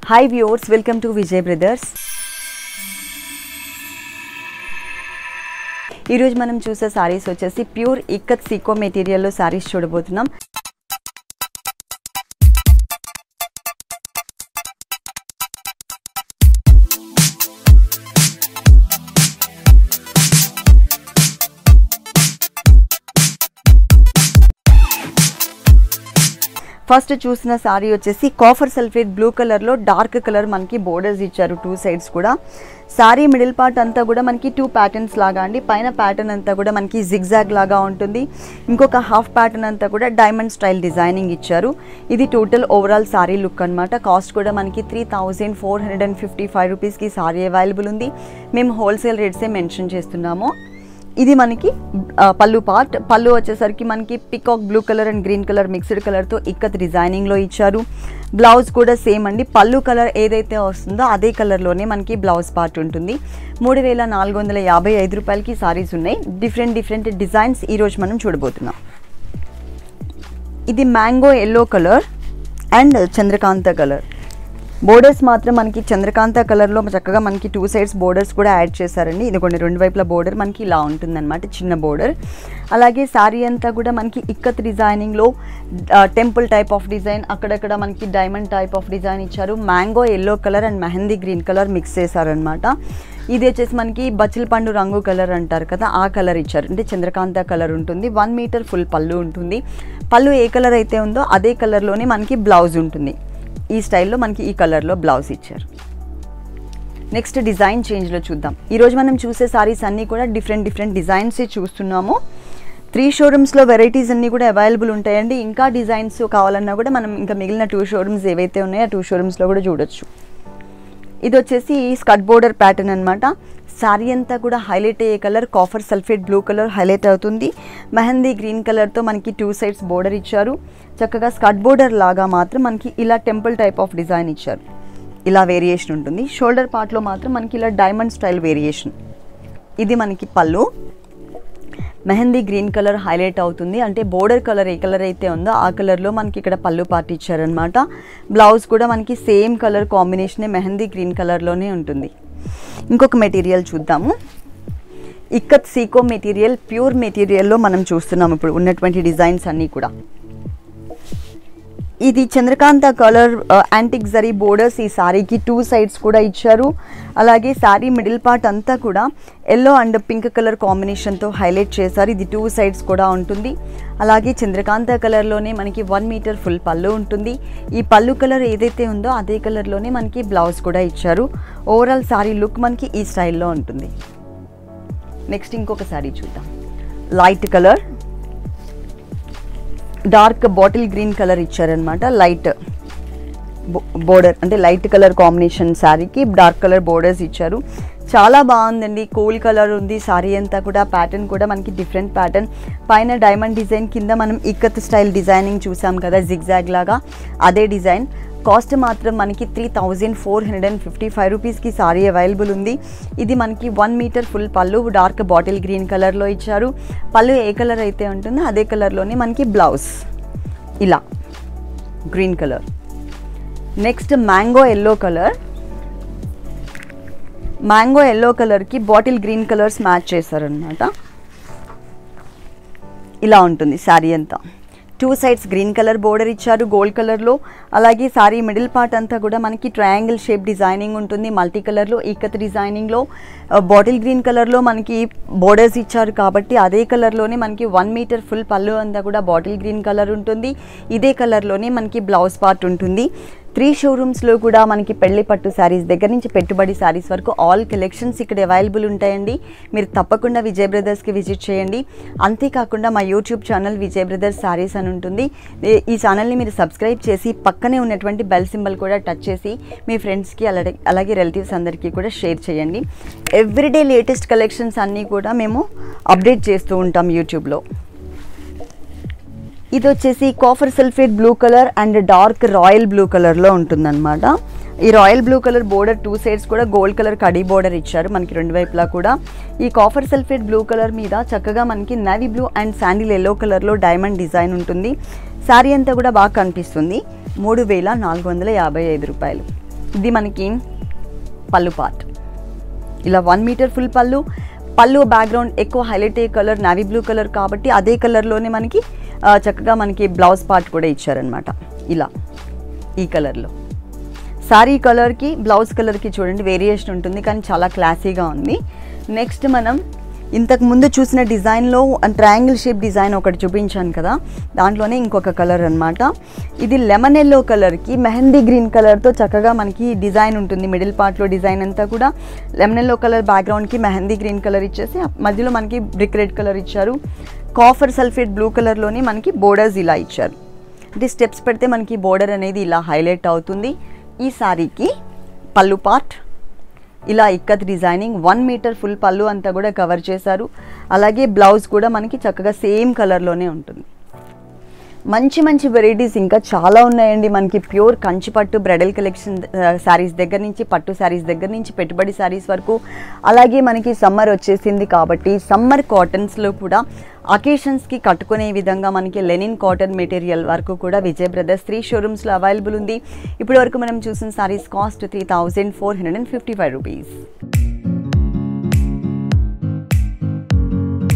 hi viewers welcome to Vijay brothers ఈరోజు మనం చూసే సారీస్ వచ్చేసి ప్యూర్ ఇక్కత్ సీకో మెటీరియల్లో సారీస్ చూడబోతున్నాం ఫస్ట్ చూసిన సారీ వచ్చేసి కాఫర్ సల్ఫేట్ బ్లూ కలర్లో డార్క్ కలర్ మనకి బోర్డర్స్ ఇచ్చారు టూ సైడ్స్ కూడా సారీ మిడిల్ పార్ట్ అంతా కూడా మనకి టూ ప్యాటర్న్స్ లాగా అండి పైన ప్యాటర్న్ అంతా కూడా మనకి జిగ్జాగ్ లాగా ఉంటుంది ఇంకొక హాఫ్ ప్యాటర్న్ అంతా కూడా డైమండ్ స్టైల్ డిజైనింగ్ ఇచ్చారు ఇది టోటల్ ఓవరాల్ సారీ లుక్ అనమాట కాస్ట్ కూడా మనకి three thousand four hundred and fifty five రూపీస్కి సారీ అవైలబుల్ ఉంది మేము హోల్సేల్ రేట్సే మెన్షన్ చేస్తున్నాము ఇది మనకి ఆ, పళ్ళు పార్ట్ పళ్ళు వచ్చేసరికి మనకి peacock blue colour and green colour mixed కలర్తో ఇక్కత్ డిజైనింగ్లో ఇచ్చారు బ్లౌజ్ కూడా సేమ్ అండి పళ్ళు కలర్ ఏదైతే వస్తుందో అదే కలర్లోనే మనకి బ్లౌజ్ పార్ట్ ఉంటుంది మూడు వేల నాలుగు వందల యాభై ఐదు రూపాయలకి సారీస్ ఉన్నాయి డిఫరెంట్ డిఫరెంట్ డిజైన్స్ ఈరోజు మనం చూడబోతున్నాం ఇది మ్యాంగో ఎల్లో కలర్ అండ్ చంద్రకాంత కలర్ బోర్డర్స్ మాత్రం మనకి చంద్రకాంత కలర్లో చక్కగా మనకి టూ సైడ్స్ బోర్డర్స్ కూడా యాడ్ చేశారండి ఇది కొన్ని రెండు వైపుల బోర్డర్ మనకి ఇలా ఉంటుందన్నమాట చిన్న బోర్డర్ అలాగే శారీ అంతా కూడా మనకి ఇక్కత్ డిజైనింగ్లో టెంపుల్ టైప్ ఆఫ్ డిజైన్ అక్కడక్కడ మనకి డైమండ్ టైప్ ఆఫ్ డిజైన్ ఇచ్చారు mango yellow colour and mehndi green colour mix చేశారనమాట ఇది వచ్చేసి మనకి బచ్చిల పండు రంగు కలర్ అంటారు కదా ఆ కలర్ ఇచ్చారు అంటే చంద్రకాంత కలర్ ఉంటుంది వన్ మీటర్ ఫుల్ పళ్ళు ఉంటుంది పళ్ళు ఏ కలర్ అయితే ఉందో అదే కలర్లోనే మనకి బ్లౌజ్ ఉంటుంది ఈ స్టైల్లో మనకి ఈ కలర్లో బ్లౌజ్ ఇచ్చారు నెక్స్ట్ డిజైన్ చేంజ్లో చూద్దాం ఈరోజు మనం చూసే సారీస్ అన్నీ కూడా డిఫరెంట్ డిఫరెంట్ డిజైన్స్ చూస్తున్నాము త్రీ షోరూమ్స్లో వెరైటీస్ అన్నీ కూడా అవైలబుల్ ఉంటాయండి ఇంకా డిజైన్స్ కావాలన్నా కూడా మనం ఇంకా మిగిలిన టూ షోరూమ్స్ ఏవైతే ఉన్నాయో ఆ టూ షోరూమ్స్లో కూడా చూడొచ్చు ఇది వచ్చేసి స్కట్ బోర్డర్ ప్యాటర్న్ అనమాట శారీ అంతా కూడా హైలైట్ అయ్యే colour copper sulphate blue colour highlight అవుతుంది మెహందీ గ్రీన్ కలర్తో మనకి టూ సైడ్స్ బోర్డర్ ఇచ్చారు చక్కగా స్కట్ బోర్డర్ లాగా మాత్రం మనకి ఇలా టెంపుల్ టైప్ ఆఫ్ డిజైన్ ఇచ్చారు ఇలా వేరియేషన్ ఉంటుంది షోల్డర్ పార్ట్లో మాత్రం మనకి ఇలా డైమండ్ స్టైల్ వేరియేషన్ ఇది మనకి పళ్ళు మెహందీ గ్రీన్ కలర్ హైలైట్ అవుతుంది అంటే బోర్డర్ కలర్ ఏ కలర్ అయితే ఉందో ఆ కలర్లో మనకి ఇక్కడ పళ్ళు పార్ట్ ఇచ్చారనమాట బ్లౌజ్ కూడా మనకి సేమ్ కలర్ కాంబినేషనే మెహందీ గ్రీన్ కలర్లోనే ఉంటుంది ఇంకొక మెటీరియల్ చూద్దాము ఇక్కత్ సీకో మెటీరియల్ ప్యూర్ మెటీరియల్లో మనం చూస్తున్నాం ఇప్పుడు ఉన్నటువంటి డిజైన్స్ అన్నీ కూడా ఇది చంద్రకాంత కలర్ యాంటిక్ జరీ బోర్డర్స్ ఈ సారీకి టూ సైడ్స్ కూడా ఇచ్చారు అలాగే సారీ మిడిల్ పార్ట్ అంతా కూడా ఎల్లో అండ్ పింక్ కలర్ కాంబినేషన్తో హైలైట్ చేశారు ఇది టూ సైడ్స్ కూడా ఉంటుంది అలాగే చంద్రకాంత కలర్లోనే మనకి వన్ మీటర్ ఫుల్ పళ్ళు ఉంటుంది ఈ పళ్ళు కలర్ ఏదైతే ఉందో అదే కలర్లోనే మనకి బ్లౌజ్ కూడా ఇచ్చారు ఓవరాల్ సారీ లుక్ మనకి ఈ స్టైల్లో ఉంటుంది నెక్స్ట్ ఇంకొక సారీ చూద్దాం light colour dark bottle green colour ఇచ్చారనమాట లైట్ బోర్డర్ అంటే లైట్ కలర్ కాంబినేషన్ శారీకి డార్క్ కలర్ బోర్డర్స్ ఇచ్చారు చాలా బాగుందండి కూల్ కలర్ ఉంది శారీ అంతా కూడా ప్యాటర్న్ కూడా మనకి డిఫరెంట్ ప్యాటర్న్ పైన డైమండ్ డిజైన్ కింద మనం ఇక్కత్ స్టైల్ డిజైనింగ్ చూసాం కదా జిగ్జాగ్ లాగా అదే డిజైన్ కాస్ట్ మాత్రం మనకి three thousand four hundred and fifty five రూపీస్కి సారీ అవైలబుల్ ఉంది ఇది మనకి వన్ మీటర్ ఫుల్ పళ్ళు డార్క్ బాటిల్ గ్రీన్ కలర్లో ఇచ్చారు పళ్ళు ఏ కలర్ అయితే ఉంటుందో అదే కలర్లోనే మనకి బ్లౌజ్ ఇలా green colour next mango yellow colour mango yellow కలర్కి బాటిల్ గ్రీన్ కలర్స్ మ్యాచ్ చేశారనమాట ఇలా ఉంటుంది శారీ అంతా two sides green colour border ఇచ్చారు గోల్డ్ కలర్లో అలాగే సారీ మిడిల్ పార్ట్ అంతా కూడా మనకి ట్రయాంగిల్ షేప్ డిజైనింగ్ ఉంటుంది మల్టీ కలర్లో ఈకత్ డిజైనింగ్లో బాటిల్ గ్రీన్ కలర్లో మనకి బోర్డర్స్ ఇచ్చారు కాబట్టి అదే కలర్లోనే మనకి వన్ మీటర్ ఫుల్ పళ్ళు అంతా కూడా బాటిల్ గ్రీన్ కలర్ ఉంటుంది ఇదే కలర్లోనే మనకి బ్లౌజ్ పార్ట్ ఉంటుంది త్రీ షోరూమ్స్లో కూడా మనకి పెళ్లి పట్టు శారీస్ దగ్గర నుంచి పెట్టుబడి శారీస్ వరకు ఆల్ కలెక్షన్స్ ఇక్కడ అవైలబుల్ ఉంటాయండి మీరు తప్పకుండా విజయ్ బ్రదర్స్కి విజిట్ చేయండి అంతేకాకుండా మా YouTube channel Vijay brothers saris అని ఉంటుంది ఈ- ఈ ఛానల్ని మీరు సబ్స్క్రైబ్ చేసి పక్కనే ఉన్నటువంటి బెల్ సింబల్ కూడా టచ్ చేసి మీ ఫ్రెండ్స్కి అలాగే అలాగే రిలేటివ్స్ అందరికీ కూడా షేర్ చేయండి ఎవ్రీడే లేటెస్ట్ కలెక్షన్స్ అన్నీ కూడా మేము అప్డేట్ చేస్తూ ఉంటాం యూట్యూబ్లో ఇది వచ్చేసి copper sulphate blue colour and dark royal blue కలర్లో ఉంటుందన్నమాట ఈ royal blue colour border two sides కూడా గోల్డ్ కలర్ కడీ బోర్డర్ ఇచ్చారు మనకి రెండు వైపులా కూడా ఈ కాఫర్ సల్ఫేట్ బ్లూ కలర్ మీద చక్కగా మనకి navy blue and sandal yellow కలర్లో డైమండ్ డిజైన్ ఉంటుంది శారీ అంతా కూడా బాగా కనిపిస్తుంది మూడు వేల నాలుగు వందల యాభై ఐదు రూపాయలు ఇది మనకి పళ్ళు పార్ట్ ఇలా వన్ మీటర్ ఫుల్ పళ్ళు పళ్ళు బ్యాక్గ్రౌండ్ ఎక్కువ హైలైట్ అయ్యే కలర్ నావీ బ్లూ కలర్ కాబట్టి అదే కలర్లోనే మనకి ఆ, చక్కగా మనకి బ్లౌజ్ పార్ట్ కూడా ఇచ్చారనమాట ఇలా ఈ కలర్లో శారీ కలర్కి బ్లౌజ్ కలర్కి చూడండి వేరియేషన్ ఉంటుంది కానీ చాలా క్లాసీగా ఉంది నెక్స్ట్ మనం ఇంతకు ముందు చూసిన డిజైన్లో ట్రయాంగిల్ షేప్ డిజైన్ ఒకటి చూపించాను కదా దాంట్లోనే ఇంకొక కలర్ అన్నమాట ఇది లెమన్ ఎల్లో కలర్కి మెహందీ గ్రీన్ కలర్తో చక్కగా మనకి డిజైన్ ఉంటుంది మిడిల్ పార్ట్లో డిజైన్ అంతా కూడా లెమన్ ఎల్లో కలర్ బ్యాక్గ్రౌండ్కి మెహందీ గ్రీన్ కలర్ ఇచ్చేసి ఆ మధ్యలో మనకి బ్రిక్ రెడ్ కలర్ ఇచ్చారు కాఫర్ సల్ఫేట్ బ్లూ కలర్లోని మనకి బోర్డర్స్ ఇలా ఇచ్చారు అంటే స్టెప్స్ పెడితే మనకి బోర్డర్ అనేది ఇలా హైలైట్ అవుతుంది ఈ సారీకి పళ్ళు పార్ట్ ఇలా ikat designing one metre full పళ్ళు అంతా కూడా కవర్ చేశారు అలాగే బ్లౌజ్ కూడా మనకి చక్కగా సేమ్ కలర్లోనే ఉంటుంది మంచి మంచి వెరైటీస్ ఇంకా చాలా ఉన్నాయండి మనకి ప్యూర్ కంచి పట్టు బ్రైడల్ కలెక్షన్ శారీస్ దగ్గర నుంచి పట్టు శారీస్ దగ్గర నుంచి పెట్టుబడి శారీస్ వరకు అలాగే మనకి సమ్మర్ వచ్చేసింది కాబట్టి సమ్మర్ కాటన్స్లో కూడా అకేషన్స్కి కట్టుకునే విధంగా మనకి లెనిన్ కాటన్ మెటీరియల్ వరకు కూడా విజయ్ బ్రదర్స్ త్రీ షోరూమ్స్లో అవైలబుల్ ఉంది ఇప్పటి వరకు మనం చూసిన saris cost three thousand four hundred and fifty five rupees